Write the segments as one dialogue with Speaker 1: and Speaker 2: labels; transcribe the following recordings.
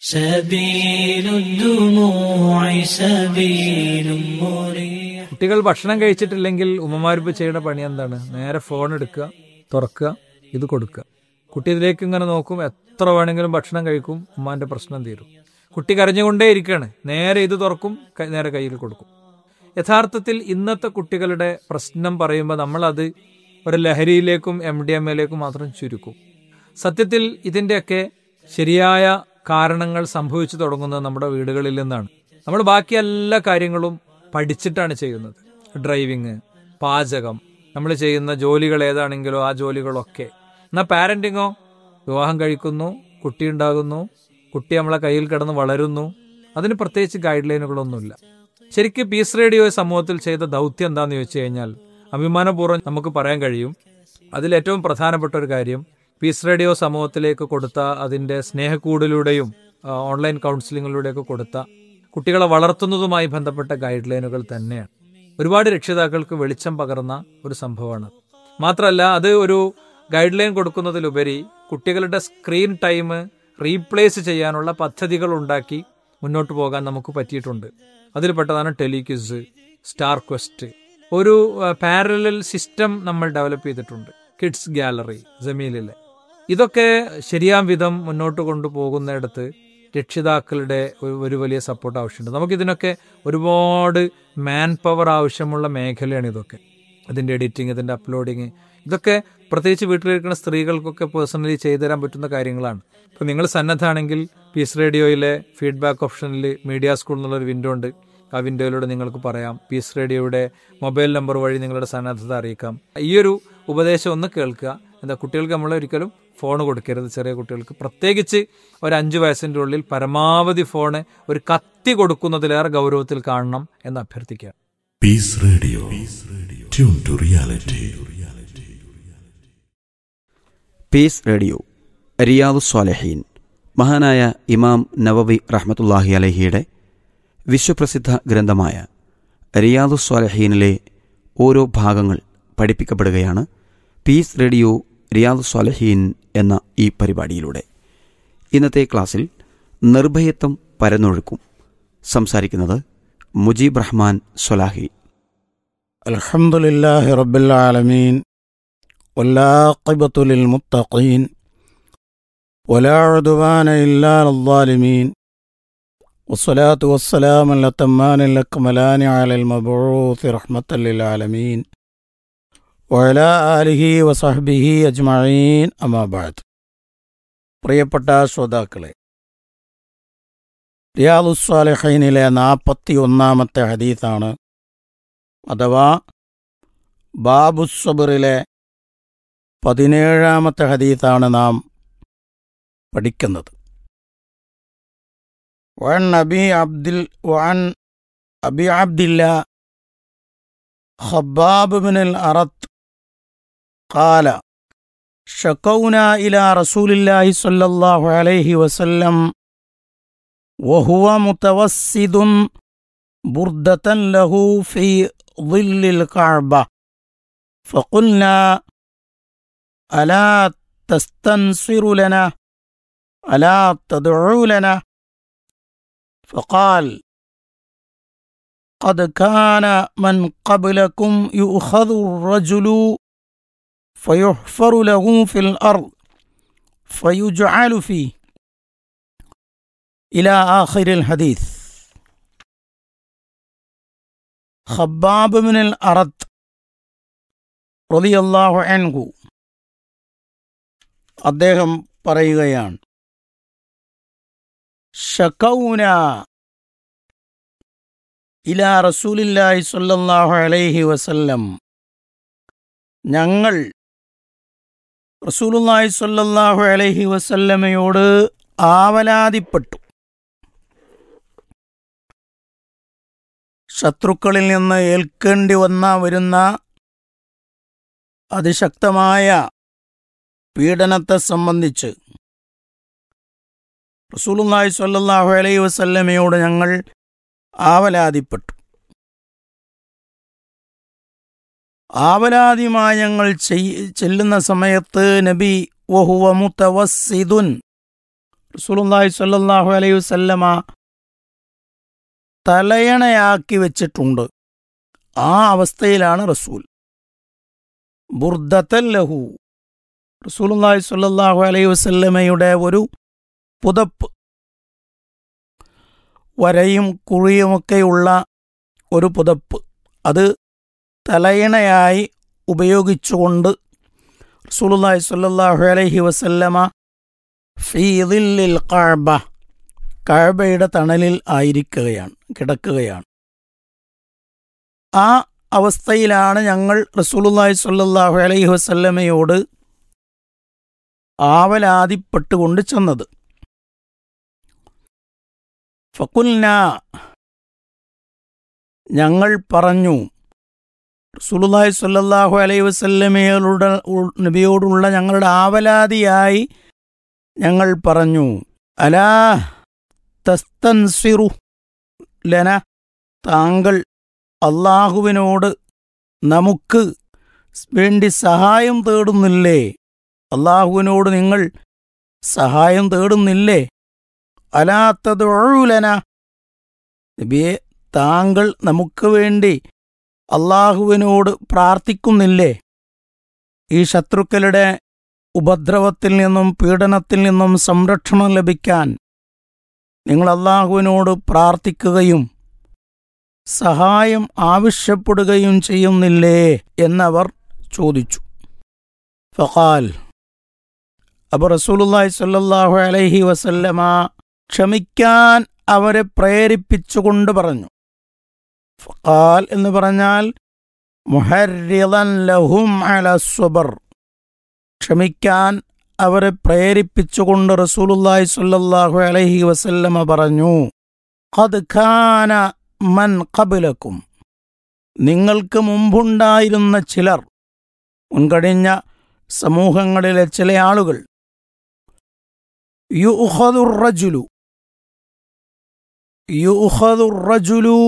Speaker 1: سبيل الدموع سبيل مريح
Speaker 2: കുട്ടികൾ ഭക്ഷണം കഴിച്ചിട്ടില്ലെങ്കിൽ ഉമ്മമാരിപ്പ് ചെയ്യുന്ന പണി എന്താണ് നേരെ ഫോൺ എടുക്കുക തുറക്കുക ഇത് കൊടുക്കുക കുട്ടി ഇതിലേക്ക് ഇങ്ങനെ നോക്കും എത്ര വേണമെങ്കിലും ഭക്ഷണം കഴിക്കും ഉമ്മാന്റെ പ്രശ്നം തീരും കുട്ടി കരഞ്ഞുകൊണ്ടേ ഇരിക്കുകയാണ് നേരെ ഇത് തുറക്കും ക- നേരെ കയ്യിൽ കൊടുക്കും യഥാർത്ഥത്തിൽ ഇന്നത്തെ കുട്ടികളുടെ പ്രശ്നം പറയുമ്പോൾ നമ്മളത് ഒരു ലഹരിയിലേക്കും എം ഡി എം എയിലേക്കും മാത്രം ചുരുക്കും സത്യത്തിൽ ഇതിൻ്റെയൊക്കെ ശരിയായ കാരണങ്ങൾ സംഭവിച്ചു തുടങ്ങുന്നത് നമ്മുടെ വീടുകളിൽ നിന്നാണ് നമ്മൾ ബാക്കി എല്ലാ കാര്യങ്ങളും പഠിച്ചിട്ടാണ് ചെയ്യുന്നത് ഡ്രൈവിങ് പാചകം നമ്മൾ ചെയ്യുന്ന ജോലികൾ ഏതാണെങ്കിലോ ആ ജോലികളൊക്കെ എന്നാൽ പാരന്റിങ്ങോ വിവാഹം കഴിക്കുന്നു കുട്ടി ഉണ്ടാകുന്നു കുട്ടി നമ്മളെ കയ്യിൽ കിടന്ന് വളരുന്നു അതിന് പ്രത്യേകിച്ച് ഗൈഡ് ലൈനുകളൊന്നുമില്ല ശരിക്കും പീസ് റേഡിയോ സമൂഹത്തിൽ ചെയ്ത ദൗത്യം എന്താന്ന് ചോദിച്ചു കഴിഞ്ഞാൽ അഭിമാനപൂർവ്വം നമുക്ക് പറയാൻ കഴിയും അതിൽ ഏറ്റവും പ്രധാനപ്പെട്ട ഒരു കാര്യം പീസ് റേഡിയോ സമൂഹത്തിലേക്ക് കൊടുത്ത അതിന്റെ സ്നേഹക്കൂടിലൂടെയും ആ, ഓൺലൈൻ കൗൺസിലിങ്ങിലൂടെയൊക്കെ കൊടുത്ത കുട്ടികളെ വളർത്തുന്നതുമായി ബന്ധപ്പെട്ട ഗൈഡ് ലൈനുകൾ തന്നെയാണ് ഒരുപാട് രക്ഷിതാക്കൾക്ക് വെളിച്ചം പകർന്ന ഒരു സംഭവമാണ് മാത്രമല്ല അത് ഒരു ഗൈഡ് ലൈൻ കൊടുക്കുന്നതിലുപരി കുട്ടികളുടെ സ്ക്രീൻ ടൈം റീപ്ലേസ് ചെയ്യാനുള്ള പദ്ധതികൾ ഉണ്ടാക്കി മുന്നോട്ട് പോകാൻ നമുക്ക് പറ്റിയിട്ടുണ്ട് അതിൽപ്പെട്ടതാണ് ടെലിക്വിസ് സ്റ്റാർ ക്വസ്റ്റ് ഒരു പാരലൽ സിസ്റ്റം നമ്മൾ ഡെവലപ്പ് ചെയ്തിട്ടുണ്ട് കിഡ്സ് ഗാലറി ജമീലിലെ ഇതൊക്കെ ശരിയാം വിധം മുന്നോട്ട് കൊണ്ടുപോകുന്നിടത്ത് രക്ഷിതാക്കളുടെ ഒരു- ഒരു വലിയ സപ്പോർട്ട് ആവശ്യമുണ്ട് നമുക്കിതിനൊക്കെ ഒരുപാട് മാൻ പവർ ആവശ്യമുള്ള മേഖലയാണ് ഇതൊക്കെ ഇതിൻ്റെ എഡിറ്റിംഗ് ഇതിൻ്റെ അപ്ലോഡിങ് ഇതൊക്കെ പ്രത്യേകിച്ച് വീട്ടിലിരിക്കുന്ന സ്ത്രീകൾക്കൊക്കെ പേഴ്സണലി ചെയ്തു തരാൻ പറ്റുന്ന കാര്യങ്ങളാണ് ഇപ്പോൾ നിങ്ങൾ സന്നദ്ധാണെങ്കിൽ പീസ് റേഡിയോയിലെ ഫീഡ്ബാക്ക് ഓപ്ഷനിൽ മീഡിയ സ്കൂൾ എന്നുള്ളൊരു വിൻഡോ ഉണ്ട് ആ വിൻഡോയിലൂടെ നിങ്ങൾക്ക് പറയാം പീസ് റേഡിയോയുടെ മൊബൈൽ നമ്പർ വഴി നിങ്ങളുടെ സന്നദ്ധത അറിയിക്കാം ഈ ഒരു ഉപദേശം ഒന്ന് കേൾക്കുക എന്താ കുട്ടികൾക്ക് നമ്മൾ ഒരിക്കലും ഫോൺ കൊടുക്കരുത് ചെറിയ കുട്ടികൾക്ക് പ്രത്യേകിച്ച് ഒരു അഞ്ച് വയസ്സിൻ്റെ ഉള്ളിൽ പരമാവധി ഫോണ് ഒരു കത്തി കൊടുക്കുന്നതിലേറെ ഗൗരവത്തിൽ കാണണം എന്ന് അഭ്യർത്ഥിക്കുക
Speaker 3: Peace Radio. Tune to reality.
Speaker 4: Peace radio റിയാദു സ്വാലഹീൻ മഹാനായ ഇമാം നവവി റഹ്മത്തുല്ലാഹി അലഹിയുടെ വിശ്വപ്രസിദ്ധ ഗ്രന്ഥമായ റിയാദു സ്വാലഹീനിലെ ഓരോ ഭാഗങ്ങൾ പഠിപ്പിക്കപ്പെടുകയാണ് പീസ് റേഡിയോ റിയാദു സ്വാലഹീൻ എന്ന ഈ പരിപാടിയിലൂടെ ഇന്നത്തെ ക്ലാസ്സിൽ നിർഭയത്വം പരന്നൊഴുക്കും സംസാരിക്കുന്നത് മുജീബ് റഹ്മാൻ സ്വലാഹി
Speaker 5: الحمد لله رب العالمين والعاقبة للمتقين ولا عدوان إلا على الظالمين والصلاة والسلام الأتمان الأكملان على المبعوث رحمة للعالمين وعلى آله وصحبه أجمعين أما بعد പ്രിയപ്പെട്ട ശ്രോതാക്കളെ റിയാദുസ്വാലിഹീനിലെ നാൽപ്പത്തി ഒന്നാമത്തെ ഹദീസാണ് അഥവാ ബാബുസ്വബറിലെ പതിനേഴാമത്തെ ഹദീസാണ് നാം പഠിക്കുന്നത് വൻ അബി അബ്ദിൽ വൻ അബി അബ്ദില്ല ഖബ്ബാബ് ബിൻ അറത്ത് قال شكونا إلى رسول الله صلى الله عليه وسلم وهو متوسد بردة له في ظل الكعبة فقلنا ألا تستنصر لنا ألا تدعو لنا فقال قد كان من قبلكم يؤخذ الرجل فيحفر له في الأرض فيجعل فيه إلى آخر الحديث ഖബ്ബാബ് ബിനുൽ അറത്ത് റളിയല്ലാഹു അൻഹു അദ്ദേഹം പറയുകയാണ് ഷക്കൗന ഇലാ റസൂലില്ലാഹി സ്വല്ലല്ലാഹു അലൈഹി വസല്ലം ഞങ്ങൾ റസൂലുള്ളാഹി സ്വല്ലല്ലാഹു അലൈഹി വസല്ലമയോട് ആവലാതിപ്പെട്ടു ശത്രുക്കളിൽ നിന്ന് ഏൽക്കേണ്ടി വന്ന വരുന്ന അതിശക്തമായ പീഡനത്തെ സംബന്ധിച്ച് റസൂലുള്ളാഹി സ്വല്ലല്ലാഹു അലൈഹി വസല്ലമയോട് ഞങ്ങൾ ആവലാതിപ്പെട്ടു ആവലാതിമായി ഞങ്ങൾ ചെയ്- ചെല്ലുന്ന സമയത്ത് നബി വഹുവ മുത്തവസ്സിദുൻ റസൂലുള്ളാഹി സ്വല്ലല്ലാഹു അലൈഹി വസല്ലമ തലയണയാക്കി വെച്ചിട്ടുണ്ട് ആ അവസ്ഥയിലാണ് റസൂൽ ബുർദത്തൽ ലഹു റസൂലുള്ളാഹി സ്വല്ലല്ലാഹു അലൈഹി വസല്ലമയുടെ ഒരു പുതപ്പ് വരയും കുഴിയുമൊക്കെയുള്ള ഒരു പുതപ്പ് അത് തലയിണയായി ഉപയോഗിച്ചുകൊണ്ട് റസൂലുള്ളാഹി സ്വല്ലല്ലാഹു അലൈഹി വസല്ലമ ഫീദിൽ കഅബ കഅബയുടെ തണലിൽ ആയിരിക്കുകയാണ് കിടക്കുകയാണ് ആ അവസ്ഥയിലാണ് ഞങ്ങൾ റസൂലുള്ളാഹി സ്വല്ലല്ലാഹു അലൈഹി വസല്ലമയോട് ആവലാതിപ്പെട്ടുകൊണ്ട് ചെന്നത് ഫക്കുൽന ഞങ്ങൾ പറഞ്ഞു റസൂലുള്ളാഹി സ്വല്ലല്ലാഹു അലൈഹി വസല്ലമയോട് നബിയോടുള്ള ഞങ്ങളുടെ ആവലാതിയായി ഞങ്ങൾ പറഞ്ഞു അലാ തസ്തൻസിറു ലന താങ്കൾ അള്ളാഹുവിനോട് നമുക്ക് വേണ്ടി സഹായം തേടുന്നില്ലേ അള്ളാഹുവിനോട് നിങ്ങൾ സഹായം തേടുന്നില്ലേ അലാത്തതൊഴുലന നബിയെ താങ്കൾ നമുക്ക് വേണ്ടി അള്ളാഹുവിനോട് പ്രാർത്ഥിക്കുന്നില്ലേ ഈ ശത്രുക്കളുടെ ഉപദ്രവത്തിൽ നിന്നും പീഡനത്തിൽ നിന്നും സംരക്ഷണം ലഭിക്കാൻ നിങ്ങൾ അള്ളാഹുവിനോട് പ്രാർത്ഥിക്കുകയും സഹായം ആവശ്യപ്പെടുകയും ചെയ്യുന്നില്ലേ എന്നവർ ചോദിച്ചു ഫഖാൽ അപ്പോൾ റസൂലുള്ളാഹി സ്വല്ലല്ലാഹു അലൈഹി വസല്ലമ ക്ഷമിക്കാൻ അവരെ പ്രേരിപ്പിച്ചുകൊണ്ട് പറഞ്ഞു ഫഖാൽ എന്ന് പറഞ്ഞാൽ മുഹരിളൻ ലഹും അല സ്വബർ ക്ഷമിക്കാൻ അവരെ പ്രേരിപ്പിച്ചുകൊണ്ട് റസൂലുള്ളാഹി സ്വല്ലല്ലാഹു അലൈഹി വസല്ലമ പറഞ്ഞു ഖദ് ഖാന മൻ ഖബലക്കും നിങ്ങൾക്ക് മുമ്പുണ്ടായിരുന്ന ചിലർ മുൻകഴിഞ്ഞ സമൂഹങ്ങളിലെ ചില ആളുകൾ യുഹദുറജുലു യുഹദുറജുലു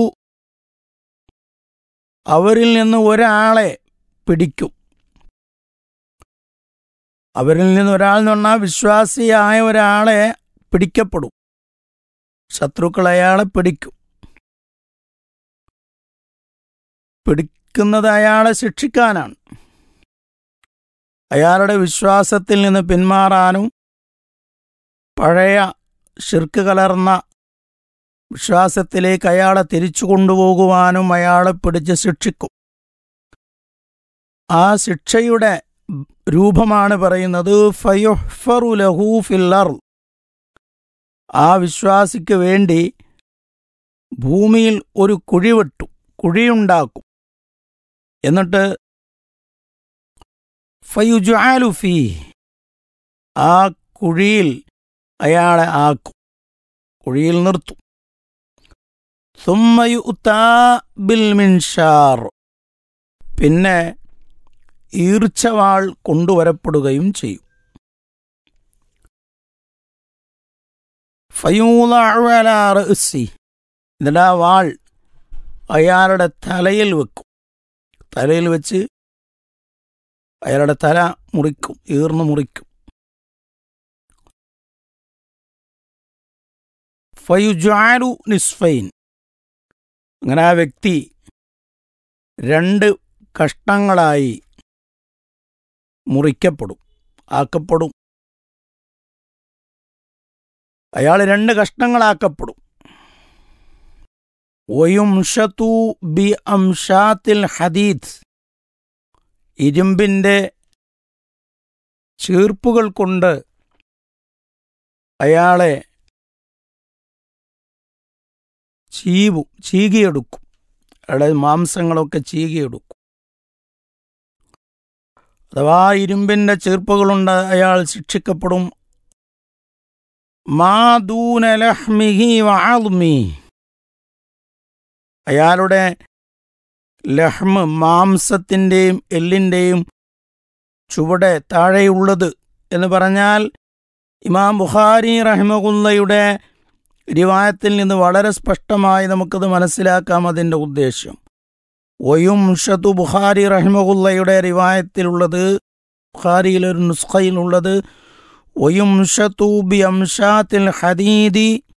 Speaker 5: അവരിൽ നിന്ന് ഒരാളെ പിടിക്കും അവരിൽ നിന്ന് ഒരാൾ എന്ന് പറഞ്ഞാൽ വിശ്വാസിയായ ഒരാളെ പിടിക്കപ്പെടും ശത്രുക്കൾ അയാളെ പിടിക്കും പിടിക്കുന്നത് അയാളെ ശിക്ഷിക്കാനാണ് അയാളുടെ വിശ്വാസത്തിൽ നിന്ന് പിന്മാറാനും പഴയ ഷിർക്ക് കലർന്ന വിശ്വാസത്തിലേക്ക് അയാളെ തിരിച്ചു കൊണ്ടുപോകുവാനും അയാളെ പിടിച്ച് ശിക്ഷിക്കും ആ ശിക്ഷയുടെ രൂപമാണ് പറയുന്നത് ഫയുഹ്ഫറു ലഹു ഫില്ലർ ആ വിശ്വാസിക്ക് വേണ്ടി ഭൂമിയിൽ ഒരു കുഴി വെട്ടു കുഴിയുണ്ടാക്കും എന്നിട്ട് ഫയുജാലുഫി ആ കുഴിയിൽ അയാളെ ആക്കും കുഴിയിൽ നിർത്തും സുമ്മയുത്താ ബിൽ മിൻഷാർ പിന്നെ ഈർച്ചവാൾ കൊണ്ടുവരപ്പെടുകയും ചെയ്യും ഫയൂലി എന്നിട്ട് ആ വാൾ അയാളുടെ തലയിൽ വെക്കും തലയിൽ വെച്ച് അയാളുടെ തല മുറിക്കും ഈർന്നു മുറിക്കും ഫയുജാലു നിസ്ഫൈൻ അങ്ങനെ ആ വ്യക്തി രണ്ട് കഷ്ണങ്ങളായി മുറിക്കപ്പെടും ആക്കപ്പെടും അയാൾ രണ്ട് കഷ്ണങ്ങളാക്കപ്പെടും ഒയുംഷത്തു ബി അംഷാത്തിൽ ഹദീദ് ഇരുമ്പിൻ്റെ ചീർപ്പുകൾ കൊണ്ട് അയാളെ ചീവും ചീകിയെടുക്കും അയാളുടെ മാംസങ്ങളൊക്കെ ചീകിയെടുക്കും അഥവാ ഇരുമ്പിൻ്റെ ചീർപ്പുകളുണ്ട് അയാൾ ശിക്ഷിക്കപ്പെടും മാദൂനലഹ്മിഹി വാളുമി അയാളുടെ ലഹ്മ് മാംസത്തിൻ്റെയും എല്ലിൻ്റെയും ചുവടെ താഴെയുള്ളത് എന്ന് പറഞ്ഞാൽ ഇമാം ബുഖാരി റഹ്മകുല്ലയുടെ റിവായത്തിൽ നിന്ന് വളരെ സ്പഷ്ടമായി നമുക്കത് മനസ്സിലാക്കാം അതിൻ്റെ ഉദ്ദേശ്യം ഒയും ഷതു ബുഖാരി റഹ്മകുല്ലയുടെ റിവായത്തിലുള്ളത് ബുഖാരിയിലൊരു നുസ്ഖയിലുള്ളത് ويمشط بأمشاط الحديد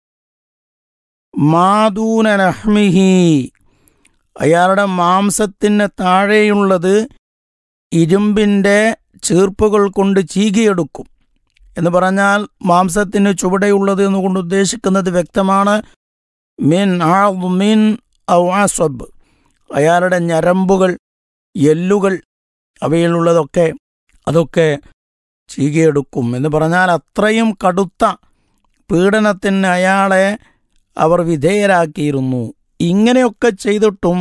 Speaker 5: മാദൂന ലഹ്മിഹി അയാളുടെ മാംസത്തിന് താഴെയുള്ളത് ഇരുമ്പിൻ്റെ ചീർപ്പുകൾ കൊണ്ട് ചീകിയെടുക്കും എന്ന് പറഞ്ഞാൽ മാംസത്തിന് ചുവടെയുള്ളത് എന്നുകൊണ്ട് ഉദ്ദേശിക്കുന്നത് വ്യക്തമാണ് മിൻ ആ മിൻ ഔ ആസ്വബ് അയാളുടെ ഞരമ്പുകൾ എല്ലുകൾ അവയിലുള്ളതൊക്കെ അതൊക്കെ ചീകിയെടുക്കും എന്ന് പറഞ്ഞാൽ അത്രയും കടുത്ത പീഡനത്തിന് അയാളെ അവർ വിധേയരാക്കിയിരുന്നു ഇങ്ങനെയൊക്കെ ചെയ്തിട്ടും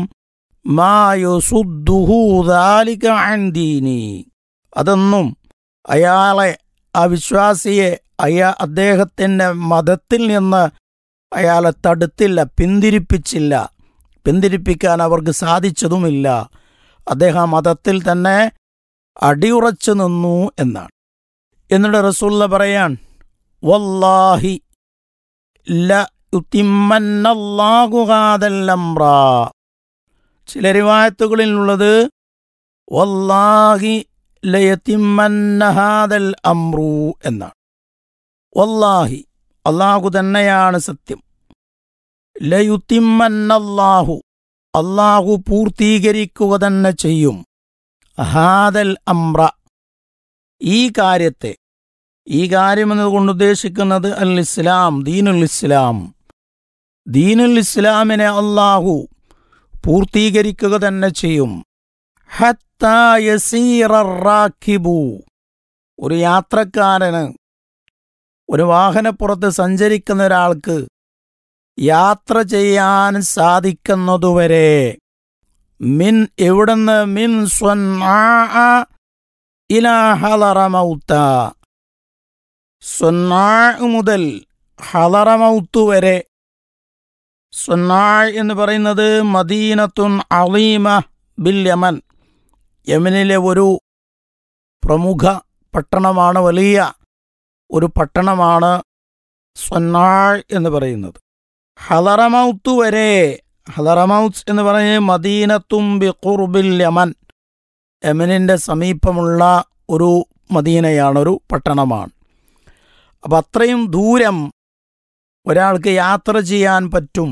Speaker 5: മായുസുദ്ദുഹൂദാലികീനി അതൊന്നും അയാളെ ആ വിശ്വാസിയെ അയാ അദ്ദേഹത്തിൻ്റെ മതത്തിൽ നിന്ന് അയാളെ തടുത്തില്ല പിന്തിരിപ്പിച്ചില്ല പിന്തിരിപ്പിക്കാൻ അവർക്ക് സാധിച്ചതുമില്ല അദ്ദേഹം ആ മതത്തിൽ തന്നെ അടിയുറച്ചു നിന്നു എന്നാണ് എന്നിട്ട് റസൂല്ല പറയാൻ വല്ലാഹി ല യുത്തിമ്മന്നല്ലാഹു ഹാദൽ അംറ ചില റിവായത്തുകളിലുള്ളത് വല്ലാഹി ലയത്തിമ്മന്ന ഹാദൽ അമ്രു എന്നാണ് വല്ലാഹി അള്ളാഹു തന്നെയാണ് സത്യം ലയുത്തിമ്മന്നല്ലാഹു അള്ളാഹു പൂർത്തീകരിക്കുക തന്നെ ചെയ്യും ഹാദൽ അമ്ര ഈ കാര്യത്തെ ഈ കാര്യം എന്നതുകൊണ്ട് ഉദ്ദേശിക്കുന്നത് അൽ ഇസ്ലാം ദീനുൽ ഇസ്ലാം ദീനുൽ ഇസ്ലാമിനെ അള്ളാഹു പൂർത്തീകരിക്കുക തന്നെ ചെയ്യും ഹത്താ യസീറ റാക്കിബു ഒരു യാത്രക്കാരന് ഒരു വാഹനപ്പുറത്ത് സഞ്ചരിക്കുന്ന ഒരാൾക്ക് യാത്ര ചെയ്യാൻ സാധിക്കുന്നതുവരെ മിൻ എവിടുന്ന് മിൻ സ്വന്നാ ഇലാ ഹലറമൗത്ത സ്വന്നാ മുതൽ ഹലറമൗത്തു വരെ സ്വന്നാ എന്ന് പറയുന്നത് മദീനത്തുൻ അലീമ ബിൽ യമൻ യമനിലെ ഒരു പ്രമുഖ പട്ടണമാണ് വലിയ ഒരു പട്ടണമാണ് സ്വന്നാ എന്ന് പറയുന്നത് ഹലറമൗത്തു വരെ ഹലറമൗത്ത് എന്ന് പറയുന്നത് മദീനത്തും ബിഖുർബിൽ യമൻ യമനിൻ്റെ സമീപമുള്ള ഒരു മദീനയാണ് ഒരു പട്ടണമാണ് അപ്പം അത്രയും ദൂരം ഒരാൾക്ക് യാത്ര ചെയ്യാൻ പറ്റും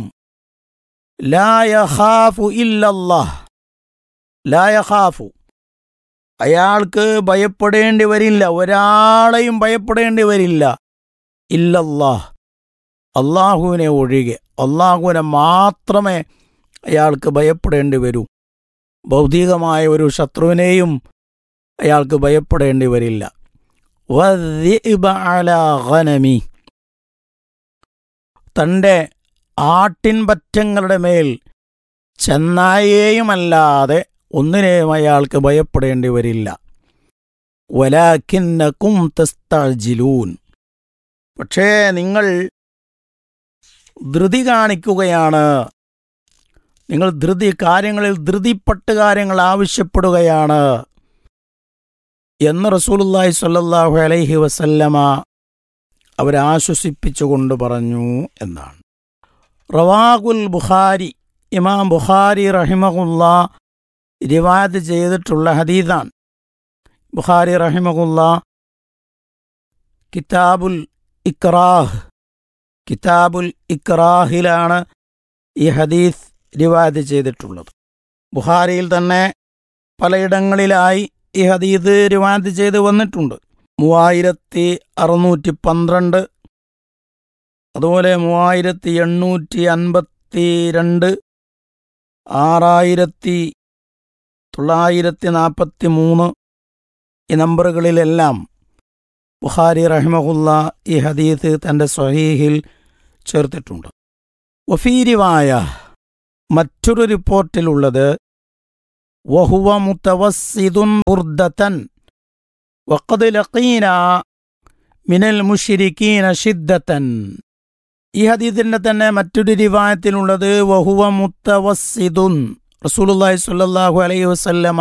Speaker 5: ലായഹാഫു ഇല്ലല്ലാഹ് ലായഹാഫു അയാൾക്ക് ഭയപ്പെടേണ്ടി വരില്ല ഒരാളെയും ഭയപ്പെടേണ്ടി വരില്ല ഇല്ലല്ലാഹ് അള്ളാഹുവിനെ ഒഴികെ അള്ളാഹുവിനെ മാത്രമേ അയാൾക്ക് ഭയപ്പെടേണ്ടി വരൂ ഭൗതികമായ ഒരു ശത്രുവിനെയും അയാൾക്ക് ഭയപ്പെടേണ്ടി വരില്ല വദ്ദിഅ്ബ അലാ ഗനമി തൻ്റെ ആട്ടിൻപറ്റങ്ങളുടെ മേൽ ചെന്നായേയുമല്ലാതെ ഒന്നിനെയും അയാൾക്ക് ഭയപ്പെടേണ്ടി വരില്ല വലാഖിന്നക്കും തസ്തജിലൂൻ പക്ഷേ നിങ്ങൾ ധൃതി കാണിക്കുകയാണ് നിങ്ങൾ ധൃതി കാര്യങ്ങളിൽ ധൃതിപ്പെട്ട് കാര്യങ്ങൾ ആവശ്യപ്പെടുകയാണ് എന്ന് റസൂലുല്ലാഹി സ്വല്ലല്ലാഹു അലൈഹി വസല്ലമ അവരാശ്വസിപ്പിച്ചുകൊണ്ട് പറഞ്ഞു എന്നാണ് റവാഖുൽ ബുഖാരി ഇമാം ബുഖാരി റഹിമഹുല്ല റിവായത്ത് ചെയ്തിട്ടുള്ള ഹദീദാണ് ബുഖാരി റഹിമഹുല്ല കിതാബുൽ ഇക്രാഹ് കിതാബുൽ ഇക്രാഹിലാണ് ഈ ഹദീസ് റിവായത്ത് ചെയ്തിട്ടുള്ളത് ബുഖാരിയിൽ തന്നെ പലയിടങ്ങളിലായി ഈ ഹദീദ് റിവായത്ത് ചെയ്ത് വന്നിട്ടുണ്ട് മൂവായിരത്തി അറുന്നൂറ്റി പന്ത്രണ്ട് അതുപോലെ മൂവായിരത്തി എണ്ണൂറ്റി അൻപത്തി രണ്ട് ആറായിരത്തി തൊള്ളായിരത്തി നാൽപ്പത്തി മൂന്ന് ഈ നമ്പറുകളിലെല്ലാം ബുഖാരി റഹിമഹുല്ല ഈ ഹദീസ് തൻ്റെ സ്വഹീഹിൽ ചേർത്തിട്ടുണ്ട് വഫീരിവായ മറ്റൊരു റിപ്പോർട്ടിലുള്ളത് വഹുവ മുത്തവസ്സിദുൻ ബുർദത്തൻ വഖദ് ലഖീന മിനൽ മുഷിരിക്കീന ഷിദ്ദത്തൻ ഈ ഹദീദിന്റെ തന്നെ മറ്റൊരു റിവായത്തിലുള്ളത് വഹുവ മുത്തവസ്സിദുൻ റസൂലുള്ളാഹി സ്വല്ലല്ലാഹു അലൈഹി വസല്ലമ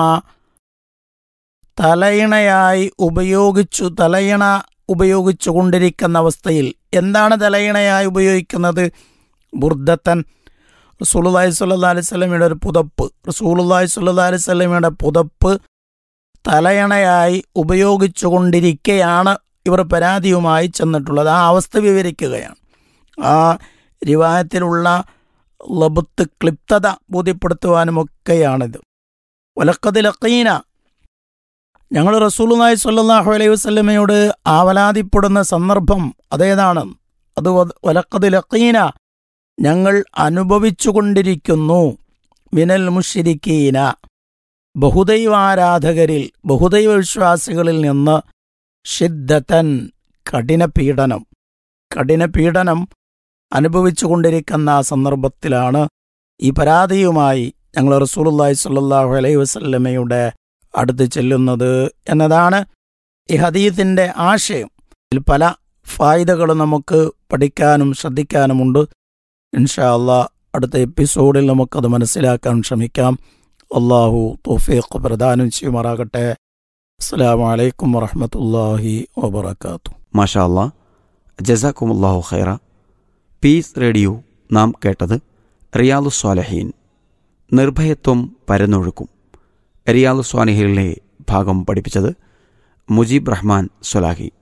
Speaker 5: തലയിണയായി ഉപയോഗിച്ചു തലയിണ ഉപയോഗിച്ചു കൊണ്ടിരിക്കുന്ന അവസ്ഥയിൽ എന്താണ് തലയിണയായി ഉപയോഗിക്കുന്നത് ബുർദത്തൻ റസൂലുള്ളാഹി സ്വല്ലല്ലാഹു അലൈഹി വസല്ലമയുടെ ഒരു പുതപ്പ് റസൂലുള്ളാഹി സ്വല്ലല്ലാഹു അലൈഹി വസല്ലമയുടെ പുതപ്പ് തലയണയായി ഉപയോഗിച്ചു കൊണ്ടിരിക്കെയാണ് ഇവർ പരാതിയുമായി ചെന്നിട്ടുള്ളത് ആ അവസ്ഥ വിവരിക്കുകയാണ് ആ റിവായത്തിലുള്ള ലബുത്ത് ക്ലിപ്തത ബോധ്യപ്പെടുത്തുവാനുമൊക്കെയാണിത് ഒലക്കതിലക്കീന ഞങ്ങൾ റസൂലുനായി സ്വല്ലല്ലാഹു അലൈഹി വസല്ലമയോട് ആവലാതിപ്പെടുന്ന സന്ദർഭം അതേതാണ് അത് ഒലക്കതിലക്കീന ഞങ്ങൾ അനുഭവിച്ചുകൊണ്ടിരിക്കുന്നു മിനൽ മുഷിരിക്കീന ബഹുദൈവാരാധകരിൽ ബഹുദൈവ വിശ്വാസികളിൽ നിന്ന് ഷിദ്ധത്തൻ കഠിന പീഡനം കഠിന പീഡനം അനുഭവിച്ചുകൊണ്ടിരിക്കുന്ന ആ സന്ദർഭത്തിലാണ് ഈ പരാതിയുമായി ഞങ്ങൾ റസൂലുള്ളാഹി സ്വല്ലല്ലാഹു അലൈഹി വസല്ലമയുടെ അടുത്ത് ചെല്ലുന്നത് എന്നതാണ് ഈ ഹദീത്തിൻ്റെ ആശയം ഇതിൽ പല ഫായിദകളും നമുക്ക് പഠിക്കാനും ശ്രദ്ധിക്കാനുമുണ്ട് ഇൻഷാ അള്ളാ അടുത്ത എപ്പിസോഡിൽ നമുക്കത് മനസ്സിലാക്കാൻ ശ്രമിക്കാം അള്ളാഹു തോഫീഖ് പ്രദാനം ചെയ്യുമാറാകട്ടെ അസ്സാം വലൈക്കും വറഹമത്തല്ലാഹി വബർക്കാത്തു
Speaker 4: മാഷാ അല്ലാ ജസാക്കുമുല്ലാഹു ഖൈറ പീസ് റേഡിയോ നാം കേട്ടത് റിയാദു സ്വാലഹീൻ നിർഭയത്വം പരന്നൊഴുക്കും റിയാദു സ്വാലിഹിലെ ഭാഗം പഠിപ്പിച്ചത് മുജീബ് റഹ്മാൻ സൊലാഹി